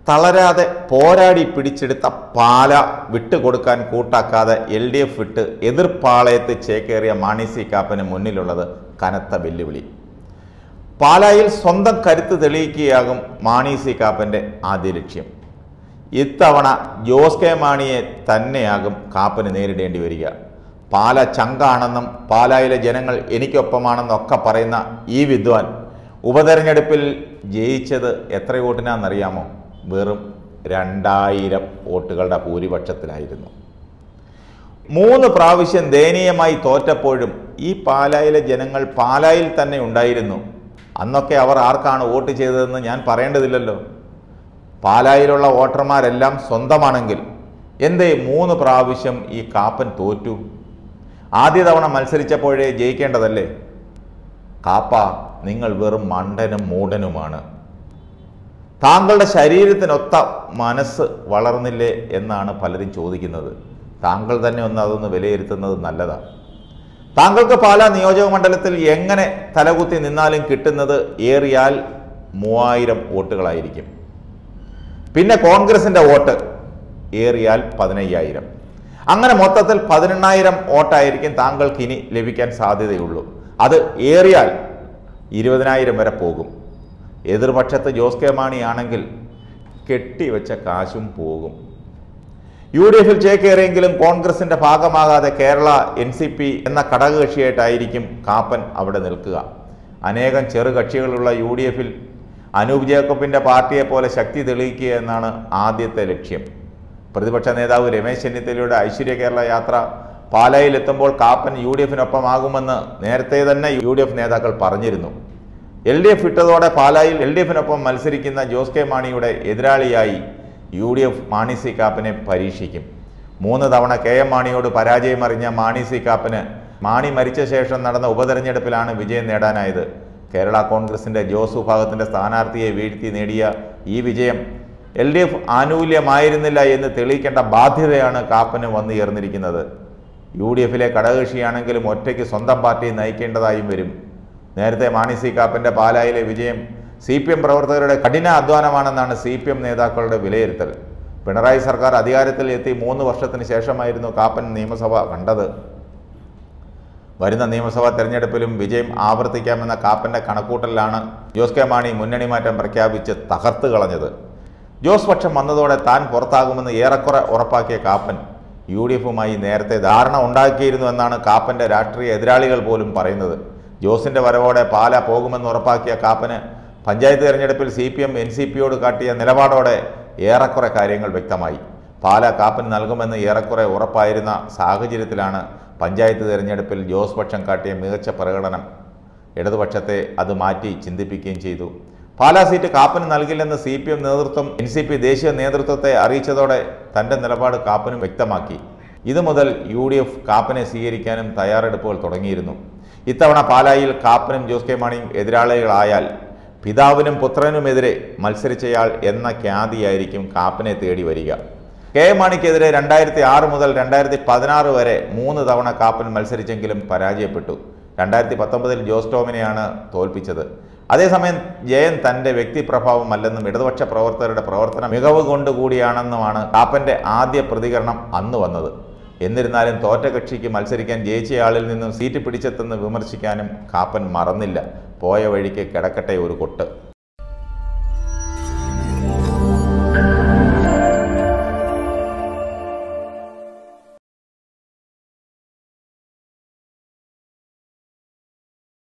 തളരാതെ പോരാടി പിടിച്ചെടുത്ത പാല വിട്ടുകൊടുക്കാൻ കൂട്ടാക്കാതെ എൽ ഡി എഫ് വിട്ട് എതിർപ്പാളയത്ത് ചേക്കേറിയ മാണി സി കാപ്പന് മുന്നിലുള്ളത് കനത്ത വെല്ലുവിളി പാലായിൽ സ്വന്തം കരുത്ത് തെളിയിക്കുകയാകും മാണി സി കാപ്പൻ്റെ ആദ്യ ലക്ഷ്യം ഇത്തവണ ജോസ് കെ മാണിയെ തന്നെയാകും കാപ്പന് നേരിടേണ്ടി വരിക പാല ചങ്കാണെന്നും പാലായിലെ ജനങ്ങൾ എനിക്കൊപ്പമാണെന്നൊക്കെ പറയുന്ന ഈ വിദ്വാൻ ഉപതെരഞ്ഞെടുപ്പിൽ ജയിച്ചത് എത്ര വോട്ടിനാണെന്നറിയാമോ വെറും രണ്ടായിരം വോട്ടുകളുടെ ഭൂരിപക്ഷത്തിലായിരുന്നു മൂന്ന് പ്രാവശ്യം ദയനീയമായി തോറ്റപ്പോഴും ഈ പാലായിലെ ജനങ്ങൾ പാലായിൽ തന്നെ ഉണ്ടായിരുന്നു അന്നൊക്കെ അവർ ആർക്കാണ് വോട്ട് ചെയ്തതെന്ന് ഞാൻ പറയേണ്ടതില്ലല്ലോ പാലായിലുള്ള വോട്ടർമാരെല്ലാം സ്വന്തമാണെങ്കിൽ എന്തേ മൂന്ന് പ്രാവശ്യം ഈ കാപ്പൻ തോറ്റു ആദ്യ തവണ മത്സരിച്ചപ്പോഴേ ജയിക്കേണ്ടതല്ലേ കാപ്പ നിങ്ങൾ വെറും മണ്ടനും മൂടനുമാണ് താങ്കളുടെ ശരീരത്തിനൊത്ത മനസ്സ് വളർന്നില്ലേ എന്നാണ് പലരും ചോദിക്കുന്നത് താങ്കൾ തന്നെ ഒന്ന് അതൊന്ന് വിലയിരുത്തുന്നത് നല്ലതാണ് താങ്കൾക്ക് പാലാ നിയോജക മണ്ഡലത്തിൽ എങ്ങനെ തലകുത്തി നിന്നാലും കിട്ടുന്നത് ഏറിയാൽ മൂവായിരം വോട്ടുകളായിരിക്കും പിന്നെ കോൺഗ്രസിന്റെ വോട്ട് ഏറിയാൽ പതിനയ്യായിരം അങ്ങനെ മൊത്തത്തിൽ പതിനെണ്ണായിരം വോട്ടായിരിക്കും താങ്കൾക്ക് ഇനി ലഭിക്കാൻ സാധ്യതയുള്ളൂ അത് ഏറിയാൽ ഇരുപതിനായിരം വരെ പോകും എതിർപക്ഷത്ത് ജോസ് കെ മാണിയാണെങ്കിൽ കെട്ടിവെച്ച കാശും പോകും യു ഡി എഫിൽ ചേക്കേറിയെങ്കിലും കോൺഗ്രസിന്റെ ഭാഗമാകാതെ കേരള എൻ സി പി എന്ന ഘടകകക്ഷിയായിട്ടായിരിക്കും കാപ്പൻ അവിടെ നിൽക്കുക അനേകം ചെറു കക്ഷികളുള്ള യു ഡി എഫിൽ അനൂപ് ജേക്കബിന്റെ പാർട്ടിയെ പോലെ ശക്തി തെളിയിക്കുക എന്നാണ് ആദ്യത്തെ ലക്ഷ്യം പ്രതിപക്ഷ നേതാവ് രമേശ് ചെന്നിത്തലയുടെ ഐശ്വര്യ കേരള യാത്ര പാലായിലെത്തുമ്പോൾ കാപ്പൻ യു ഡി എഫിനൊപ്പമാകുമെന്ന് നേരത്തെ തന്നെ യു ഡി എഫ് നേതാക്കൾ പറഞ്ഞിരുന്നു എൽ ഡി എഫ് വിട്ടതോടെ പാലായിൽ എൽ ഡി എഫിനൊപ്പം മത്സരിക്കുന്ന ജോസ് കെ മാണിയുടെ എതിരാളിയായി U D F Mani C കാപ്പനെ പരീക്ഷിക്കും മൂന്ന് തവണ കെ എം മാണിയോട് പരാജയമറിഞ്ഞ മാണി സി കാപ്പന് മാണി മരിച്ച ശേഷം നടന്ന ഉപതെരഞ്ഞെടുപ്പിലാണ് വിജയം നേടാനായത് കേരള കോൺഗ്രസിന്റെ ജോസ് വിഭാഗത്തിന്റെ സ്ഥാനാർത്ഥിയെ വീഴ്ത്തി നേടിയ ഈ വിജയം എൽ ഡി എഫ് ആനുകൂല്യമായിരുന്നില്ല എന്ന് തെളിയിക്കേണ്ട ബാധ്യതയാണ് കാപ്പന് വന്നു ചേർന്നിരിക്കുന്നത് യു ഡി എഫിലെ ഘടകകക്ഷിയാണെങ്കിലും ഒറ്റയ്ക്ക് സ്വന്തം പാർട്ടി നയിക്കേണ്ടതായും വരും നേരത്തെ മാണി സി കാപ്പന്റെ പാലായിലെ വിജയം സി പി എം പ്രവർത്തകരുടെ കഠിന അധ്വാനമാണെന്നാണ് സി പി എം നേതാക്കളുടെ വിലയിരുത്തൽ പിണറായി സർക്കാർ അധികാരത്തിൽ എത്തി മൂന്ന് വർഷത്തിന് ശേഷമായിരുന്നു കാപ്പൻ നിയമസഭ കണ്ടത് വരുന്ന നിയമസഭാ തെരഞ്ഞെടുപ്പിലും വിജയം ആവർത്തിക്കാമെന്ന കാപ്പന്റെ കണക്കൂട്ടലിലാണ് ജോസ് കെ മാണി മുന്നണി മാറ്റം പ്രഖ്യാപിച്ച് തകർത്ത് കളഞ്ഞത് ജോസ് പക്ഷം വന്നതോടെ താൻ പുറത്താകുമെന്ന് ഏറെക്കുറെ ഉറപ്പാക്കിയ കാപ്പൻ യു ഡി എഫുമായി നേരത്തെ ധാരണ ഉണ്ടാക്കിയിരുന്നു എന്നാണ് കാപ്പന്റെ രാഷ്ട്രീയ എതിരാളികൾ പോലും പറയുന്നത് ജോസിന്റെ വരവോടെ പാല പോകുമെന്ന് ഉറപ്പാക്കിയ കാപ്പന് പഞ്ചായത്ത് തെരഞ്ഞെടുപ്പിൽ C P M N C പിയോട് കാട്ടിയ നിലപാടോടെ ഏറെക്കുറെ കാര്യങ്ങൾ വ്യക്തമായി പാല കാപ്പന് നൽകുമെന്ന് ഏറെക്കുറെ ഉറപ്പായിരുന്ന സാഹചര്യത്തിലാണ് പഞ്ചായത്ത് തെരഞ്ഞെടുപ്പിൽ ജോസ് പക്ഷം കാട്ടിയ മികച്ച പ്രകടനം ഇടതുപക്ഷത്തെ അത് മാറ്റി ചിന്തിപ്പിക്കുകയും ചെയ്തു പാലാ സീറ്റ് കാപ്പന് നൽകില്ലെന്ന് സി പി എം നേതൃത്വം എൻ സി പി ദേശീയ നേതൃത്വത്തെ അറിയിച്ചതോടെ തന്റെ നിലപാട് കാപ്പനും വ്യക്തമാക്കി ഇത് മുതൽ യു ഡി എഫ് കാപ്പനെ സ്വീകരിക്കാനും തയ്യാറെടുപ്പുകൾ തുടങ്ങിയിരുന്നു ഇത്തവണ പാലായിൽ കാപ്പനും ജോസ് കെ മാണിയും എതിരാളികളായാൽ പിതാവിനും പുത്രനുമെതിരെ മത്സരിച്ചയാൾ എന്ന ഖ്യാതിയായിരിക്കും കാപ്പനെ തേടി വരിക കെ എം മാണിക്കെതിരെ രണ്ടായിരത്തി ആറ് മുതൽ രണ്ടായിരത്തി പതിനാറ് വരെ മൂന്ന് തവണ കാപ്പൻ മത്സരിച്ചെങ്കിലും പരാജയപ്പെട്ടു രണ്ടായിരത്തി പത്തൊമ്പതിൽ ജോസ് ടോമിനെയാണ് തോൽപ്പിച്ചത് അതേസമയം ജയൻ തന്റെ വ്യക്തിപ്രഭാവമല്ലെന്നും ഇടതുപക്ഷ പ്രവർത്തകരുടെ പ്രവർത്തന മികവ് കൊണ്ടുകൂടിയാണെന്നുമാണ് കാപ്പന്റെ ആദ്യ പ്രതികരണം അന്ന് വന്നത് എന്നിരുന്നാലും തോറ്റ കക്ഷിക്ക് മത്സരിക്കാൻ ജയിച്ചയാളിൽ നിന്നും സീറ്റ് പിടിച്ചെത്തുന്ന വിമർശിക്കാനും കാപ്പൻ മറന്നില്ല പോയ വഴിക്ക് കിടക്കട്ടെ ഒരു കൊട്ട്